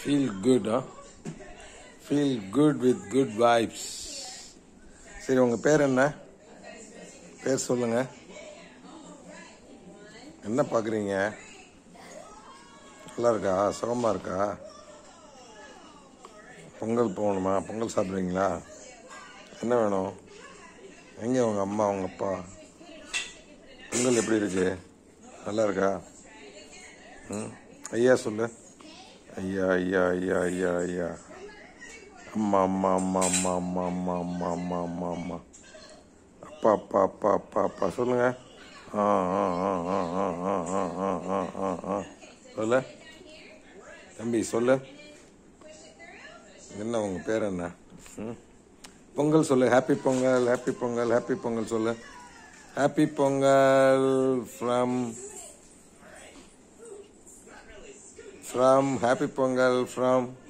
feel good ah feel good with good vibes சரி உங்கள் பேர் என்ன பேர் சொல்லுங்க என்ன பார்க்குறீங்க நல்லா இருக்கா சுகமாக இருக்கா பொங்கல் போகணுமா பொங்கல் சாப்பிட்றீங்களா என்ன வேணும் எங்கே உங்கள் அம்மா உங்கள் அப்பா பொங்கல் எப்படி இருக்கு நல்லா இருக்கா ம் ஐயா சொல்லு ஐயா ஐயா ஐயா ஐயா ஐயா அம்மா அம்மா அம்மா அம்மா அம்மா அம்மா அம்மா அம்மா அம்மா அம்மா அப்பா அப்பா அப்பா அப்பா அப்பா சொல்லுங்க ஆ ஆ ஆ ஆ ஆ ஆ ஆ ஆ ஆ ஆ ஆ சொல்லு தம்பி சொல்லு என்ன உங்க பேர் என்ன ம் பொங்கல் சொல்லு happy Pongal happy Pongal happy Pongal சொல்லு happy Pongal from from happy Pongal from